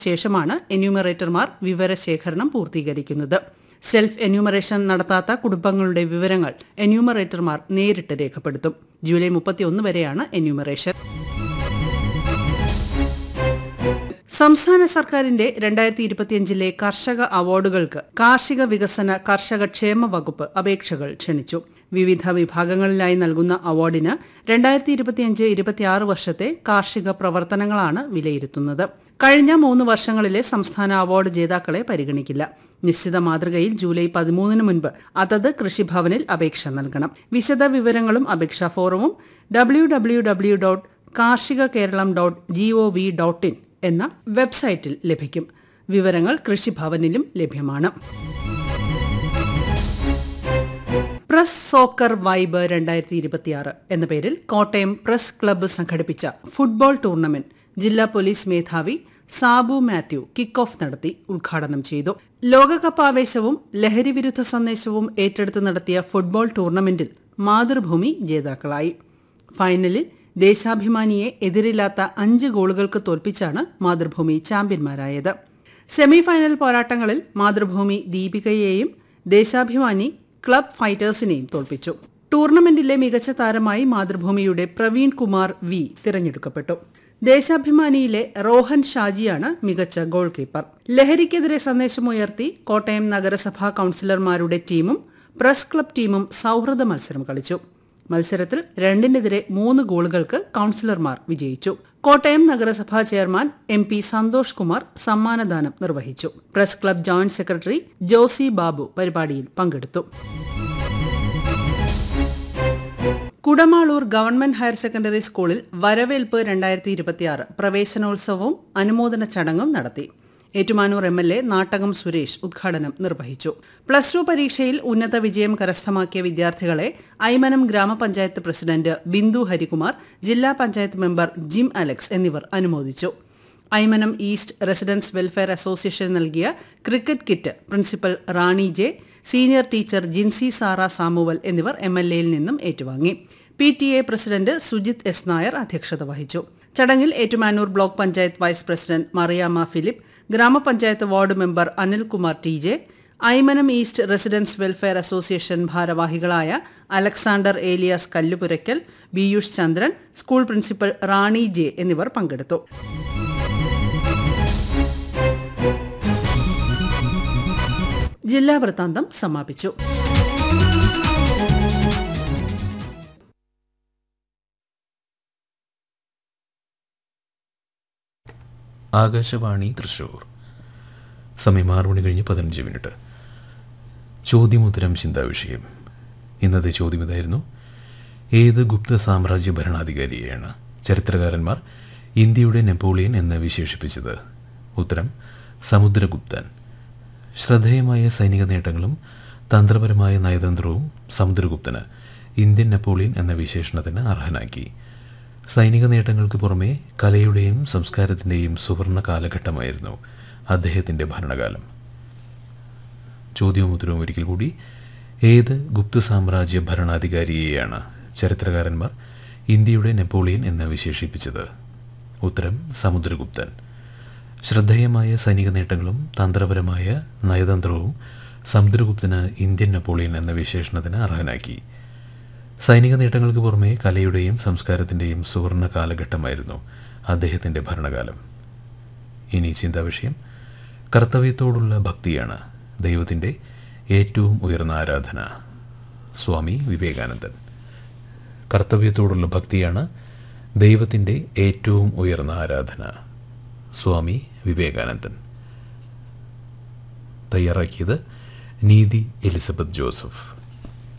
ശേഷമാണ് എന്യൂമറേറ്റർമാർ വിവരശേഖരണം പൂർത്തീകരിക്കുന്നത് self enumeration നടത്താത്ത കുടുംബങ്ങളുടെ വിവരങ്ങൾ എന്യൂമറേറ്റർമാർ നേരിട്ട് രേഖപ്പെടുത്തും ജൂലൈ മുപ്പത്തിയൊന്ന് വരെയാണ് എന്യൂമറേഷൻ സംസ്ഥാന സർക്കാരിന്റെ രണ്ടായിരത്തി ഇരുപത്തിയഞ്ചിലെ കർഷക അവാർഡുകൾക്ക് കാർഷിക വികസന കർഷക ക്ഷേമ വകുപ്പ് അപേക്ഷകൾ ക്ഷണിച്ചു വിവിധ വിഭാഗങ്ങളിലായി നൽകുന്ന അവാർഡിന് രണ്ടായിരത്തി ഇരുപത്തിയഞ്ച് ഇരുപത്തിയാറ് വർഷത്തെ കാർഷിക പ്രവർത്തനങ്ങളാണ് വിലയിരുത്തുന്നത് കഴിഞ്ഞ മൂന്ന് വർഷങ്ങളിലെ സംസ്ഥാന അവാർഡ് ജേതാക്കളെ പരിഗണിക്കില്ല നിശ്ചിത മാതൃകയിൽ ജൂലൈ പതിമൂന്നിന് മുൻപ് അതത് കൃഷിഭവനിൽ അപേക്ഷ നൽകണം വിശദ വിവരങ്ങളും അപേക്ഷാ ഫോറവും W W W dot Karshika Keralam dot G O V dot in എന്ന വെബ്സൈറ്റിൽ ലഭിക്കും വിവരങ്ങൾ കൃഷിഭവനിലും ലഭ്യമാണ് പ്രസ് സോക്കർ വൈബ് രണ്ടായിരത്തി ഇരുപത്തിയാറ് എന്ന പേരിൽ കോട്ടയം പ്രസ് ക്ലബ്ബ് സംഘടിപ്പിച്ച ഫുട്ബോൾ ടൂർണമെന്റ് ജില്ലാ പോലീസ് മേധാവി സാബു മാത്യു കിക്ക് ഓഫ് നടത്തി ഉദ്ഘാടനം ചെയ്തു ലോകകപ്പ് ആവേശവും ലഹരിവിരുദ്ധ സന്ദേശവും ഏറ്റെടുത്ത് നടത്തിയ ഫുട്ബോൾ ടൂർണമെന്റിൽ മാതൃഭൂമി ജേതാക്കളായി ഫൈനലിൽ ദേശാഭിമാനിയെ എതിരില്ലാത്ത അഞ്ച് ഗോളുകൾക്ക് തോൽപ്പിച്ചാണ് മാതൃഭൂമി ചാമ്പ്യന്മാരായത് സെമിഫൈനൽ പോരാട്ടങ്ങളിൽ മാതൃഭൂമി ദീപികയെയും ദേശാഭിമാനി ക്ലബ് ഫൈറ്റേഴ്സിനെയും തോൽപ്പിച്ചു ടൂർണമെന്റിലെ മികച്ച താരമായി മാതൃഭൂമിയുടെ പ്രവീൺ കുമാർ വി തിരഞ്ഞെടുക്കപ്പെട്ടു ദേശാഭിമാനിയിലെ റോഹൻ ഷാജിയാണ് മികച്ച ഗോൾ കീപ്പർ ലഹരിക്കെതിരെ സന്ദേശമുയർത്തി കോട്ടയം നഗരസഭാ കൌൺസിലർമാരുടെ ടീമും പ്രസ് ക്ലബ് ടീമും സൌഹൃദ മത്സരം കളിച്ചു മത്സരത്തിൽ രണ്ടിനെതിരെ മൂന്ന് ഗോളുകൾക്ക് കൌൺസിലർമാർ വിജയിച്ചു കോട്ടയം നഗരസഭാ chairman M P Santhosh Kumar സമ്മാനദാനം നിർവഹിച്ചു press club joint secretary Josy Babu പരിപാടിയിൽ പങ്കെടുത്തു കുടമാളൂർ ഗവൺമെന്റ് ഹയർ സെക്കൻഡറി സ്കൂളിൽ വരവേൽപ്പ് രണ്ടായിരത്തി ഇരുപത്തിയാറ് പ്രവേശനോത്സവവും അനുമോദന ചടങ്ങും നടത്തി Ettumanoor M L A Nattakam Suresh ഉദ്ഘാടനം നിർവഹിച്ചു പ്ലസ് ടു പരീക്ഷയിൽ ഉന്നത വിജയം കരസ്ഥമാക്കിയ വിദ്യാർത്ഥികളെ ഐമനം ഗ്രാമപഞ്ചായത്ത് പ്രസിഡന്റ് ബിന്ദു ഹരികുമാർ ജില്ലാ പഞ്ചായത്ത് മെമ്പർ ജിം അലക്സ് എന്നിവർ അനുമോദിച്ചു Aymanam east residents welfare association നൽകിയ cricket kit principal Rani J senior teacher Jincy Sara Samuel എന്നിവർ എം എൽ എയിൽ നിന്നും ഏറ്റുവാങ്ങി P T A president Sujith S Nair അധ്യക്ഷത വഹിച്ചു ചടങ്ങിൽ Ettumanoor block panchayat vice president Mariyamma Philip ഗ്രാമപഞ്ചായത്ത് ward member Anilkumar T J Aymanam east residents welfare association ഭാരവാഹികളായ Alexander Elias Kallupurackal Biyush Chandran school principal Rani J എന്നിവർ പങ്കെടുത്തു ജില്ലാ വൃത്താന്തം സമാപിച്ചു ആകാശവാണി തൃശൂർ സമയം ആറ് മണി കഴിഞ്ഞ് പതിനഞ്ച് മിനിറ്റ് ചോദ്യമുത്തരം ചിന്താവിഷയം ഇന്നത്തെ ചോദ്യം ഇതായിരുന്നു ഏത് ഗുപ്ത സാമ്രാജ്യ ഭരണാധികാരിയെയാണ് ചരിത്രകാരന്മാർ ഇന്ത്യയുടെ നെപ്പോളിയൻ എന്ന് വിശേഷിപ്പിച്ചത് ഉത്തരം സമുദ്രഗുപ്തൻ ശ്രദ്ധേയമായ സൈനിക നേട്ടങ്ങളും തന്ത്രപരമായ നയതന്ത്രവും സമുദ്രഗുപ്തന് ഇന്ത്യൻ നെപ്പോളിയൻ എന്ന വിശേഷണത്തിന് അർഹനാക്കി സൈനിക നേട്ടങ്ങൾക്ക് പുറമെ കലയുടെയും സംസ്കാരത്തിൻ്റെയും സുവർണ കാലഘട്ടമായിരുന്നു അദ്ദേഹത്തിൻ്റെ ഭരണകാലം ചോദ്യവും ഉത്തരവും ഒരിക്കൽ കൂടി ഏത് ഗുപ്ത സാമ്രാജ്യ ഭരണാധികാരിയെയാണ് ചരിത്രകാരന്മാർ ഇന്ത്യയുടെ നെപ്പോളിയൻ എന്ന് വിശേഷിപ്പിച്ചത് ഉത്തരം സമുദ്രഗുപ്തൻ ശ്രദ്ധേയമായ സൈനിക നേട്ടങ്ങളും തന്ത്രപരമായ നയതന്ത്രവും സമുദ്രഗുപ്തന് ഇന്ത്യൻ നെപ്പോളിയൻ എന്ന വിശേഷണത്തിന് അർഹനാക്കി സൈനിക നേട്ടങ്ങൾക്ക് പുറമെ കലയുടെയും സംസ്കാരത്തിൻ്റെയും സുവർണ കാലഘട്ടമായിരുന്നു അദ്ദേഹത്തിൻ്റെ ഭരണകാലം ഇനി ചിന്താവിഷയം കർത്തവ്യത്തോടുള്ള ഭക്തിയാണ് ദൈവത്തിൻ്റെ ഏറ്റവും ഉയർന്ന ആരാധന സ്വാമി വിവേകാനന്ദൻ കർത്തവ്യത്തോടുള്ള ഭക്തിയാണ് ദൈവത്തിൻ്റെ ഏറ്റവും ഉയർന്ന ആരാധന സ്വാമി വിവേകാനന്ദൻ തയ്യാറാക്കിയത് നീതി എലിസബത്ത് ജോസഫ്